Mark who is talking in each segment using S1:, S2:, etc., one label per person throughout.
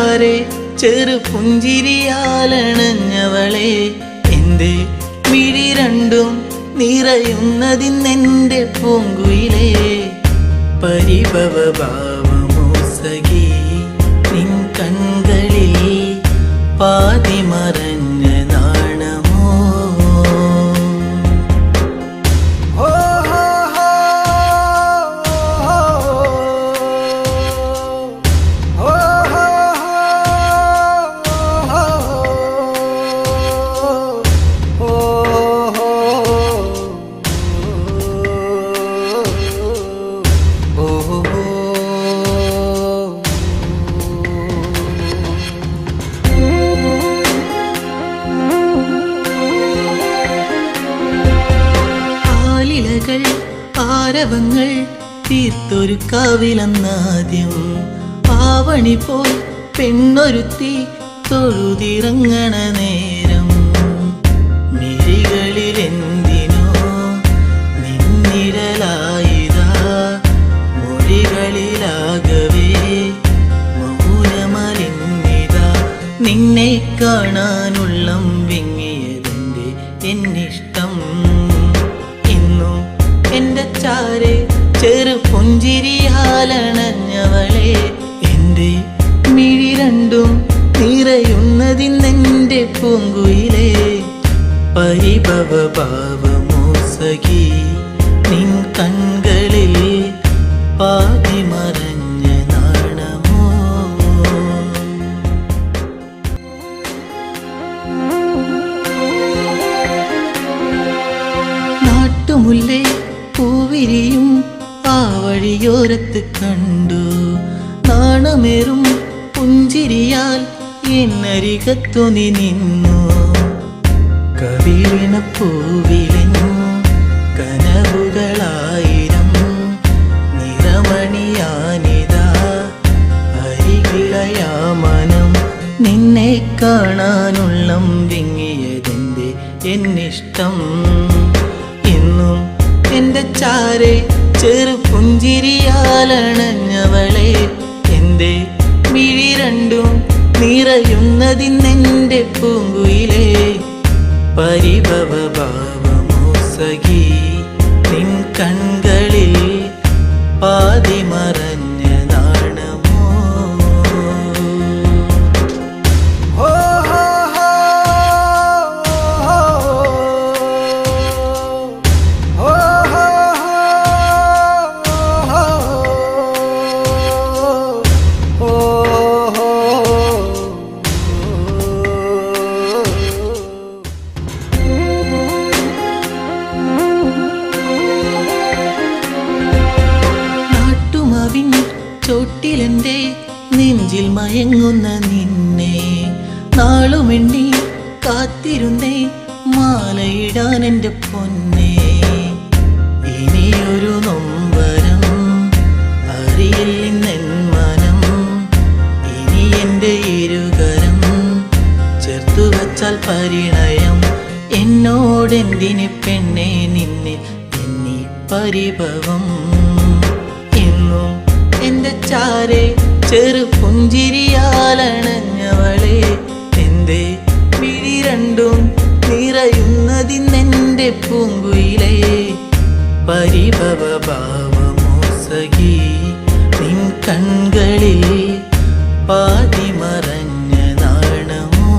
S1: ചാരെ ചെറു പുഞ്ചിരിയാലണഞ്ഞവളെ എന്റെ മിഴി രണ്ടും നിറയുന്നതിന്നെന്റെ പൂങ്കുയിലേ പരിഭവ ഭാവമോ സഖി നിൻ കൺകളിൽ പാതി മറഞ്ഞ നാണമോ
S2: ഹോ ഹോ ഹോ ഹോ ഹോ
S1: ആലിലകൾ ആരവങ്ങൾ തീർത്തൊരു കാവിലെന്നാദ്യം ആവണി പോൽ പെണ്ണൊരുത്തി തൊഴുതിറങ്ങണ നേരം മിഴികളിൽ എന്തിനോ നിന്നിഴലായിതാ മൊഴികളിലാകവേ മൗനമലിന്നിതാ നിന്നെ കാണാനുള്ളം വിങ്ങിയതെന്റെ എന്നിഷ്ടം ഇന്നും എന്റെ ചാരെ ചെറു പുഞ്ചിരിയാലണഞ്ഞവളെ എന്റെ മിഴി രണ്ടും നിറയുന്നതിന്നെന്റെ പൂങ്കുയിലേ പരിഭവ ഭാവമോ സഖി നിൻ കൺകളിൽ പാതി മറഞ്ഞ നാണമോ നാട്ടുമുല്ലേ പൂവിരിയും ആ വഴിയോരത്ത് കണ്ടു നാണമേറും പുഞ്ചിരിയാൽ എന്നരികത്തു നീ നിന്നു കവിളിണ പൂവിലെങ്ങും കനവുകളായിരം നിറമണിയാനിതാ അരികിളയാ മനം നിന്നെ കാണാനുള്ളം വിങ്ങിയതെന്റെ എന്നിഷ്ടം ഇന്നും എന്റെ ചാരെ ചെറു പുഞ്ചിരിയാലണഞ്ഞവളെ എന്റെ മിഴി രണ്ടും നിറയുന്നതിന്നെന്റെ പൂങ്കുയിലേ പരിഭവ ഭാവമോ സഖി നിൻ കൺകളിൽ പാതി മറഞ്ഞ നാണമോ
S2: ഹോ ഹോ ഹോ ഹോ ഹോ
S1: നാട്ടുമാവിൻ ചോട്ടിലെന്റെ നെഞ്ചിൽ മയങ്ങുന്ന നിന്നെ നാളുമെണ്ണി കാത്തിരുന്നേ മാലയിടാൻ എൻ്റെ പൊന്നെ ഇനിയൊരു നൊമ്പരം അറിയില്ലെന്നെൻ മനം ഇനി എൻ്റെ ഇരുകരം ചേർത്തു വച്ചാൽ പരിണയം എന്നോടെന്തിന് പെണ്ണെ നിന്നെ എന്നീ പരിഭവം എന്നും എന്റെ ചാരെ ചെറു പുഞ്ചിരിയാലണഞ്ഞവളെ എന്റെ മിഴി രണ്ടും നിറയുന്നതിന്നെന്റെ പൂങ്കുയിലേ പരിഭവ ഭാവമോ സഖി നിൻ കൺകളിൽ പാതി മറഞ്ഞ നാണമോ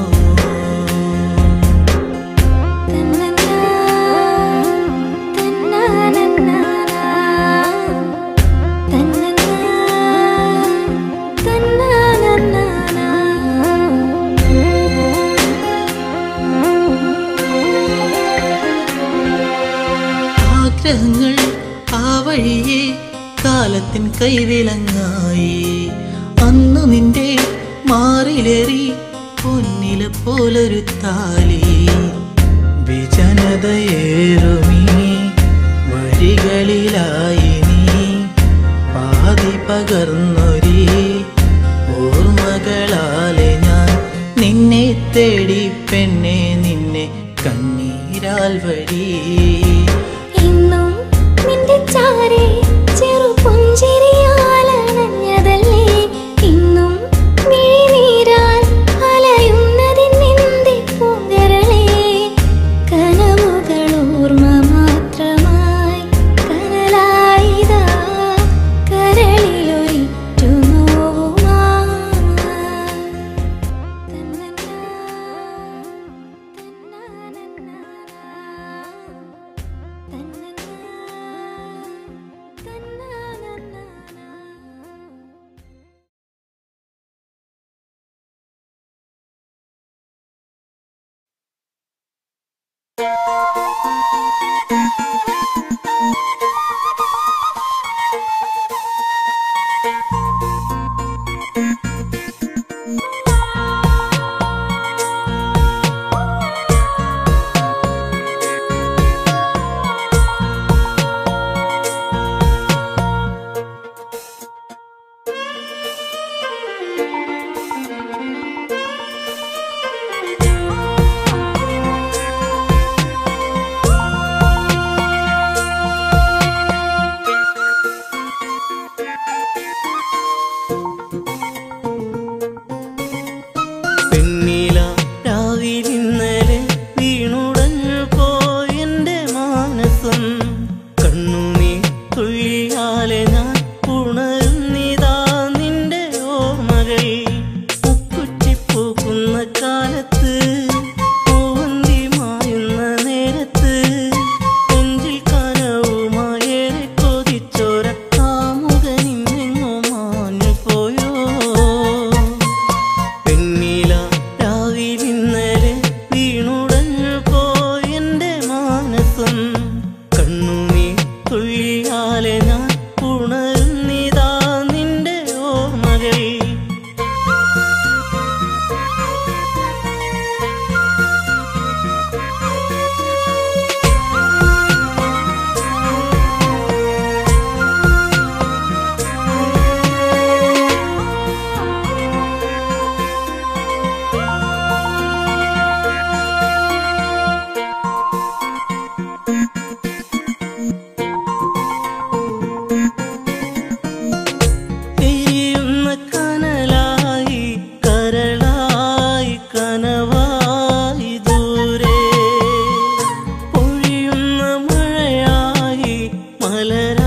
S1: ആഗ്രഹങ്ങൾ ആ വഴിയെ കാലത്തിൻ കൈവിലങ്ങായി അന്നു നിന്റെ മാറിലേറി പൊന്നില പോലൊരു താലി വിജനതയേറുമീ വഴികളിലായി നീ പാതി പകർന്നൊരി ഓർമ്മകളാലെ ഞാൻ നിന്നെ തേടി പെണ്ണെ നിന്നെ കണ്ണീരാൽ വഴി
S3: ഇന്നും നിന്റെ ചാരെ ചെറു പുഞ്ചിരിയാലണഞ്ഞതല്ലേ ഇന്നും മിഴി
S1: പെണ്ണില രാവിലിന്നലെ വീണുടഞ്ഞു പോയെന്റെ മാനസം കണ്ണുനീ തുള്ളിയാലെ ഞാൻ ഉണരുന്നിതാ നിന്റെ ഓർമ്മകൾ മുക്കുറ്റിപ്പൂക്കുന്ന കാലത്ത് പൂവന്തി മായുന്ന നേരത്ത് നെഞ്ചിൽ കനവുമായേറെ കൊതിച്ചോര കാമുകനിന്നെങ്ങോ മാഞ്ഞു പോയോ പെണ്ണില രാവിലിന്നലെ വീണുടഞ്ഞു പോയെന്റെ മാനസം കണ്ണുനീ തുള്ളിയാലെ ഞാൻ ഉണരുന്നിതാ നിന്റെ ഓർമ്മകൾ എരിയുന്ന കനലായി കരളായി കനവായി ദൂരെ പൊഴിയുന്ന മഴയായി മലരായി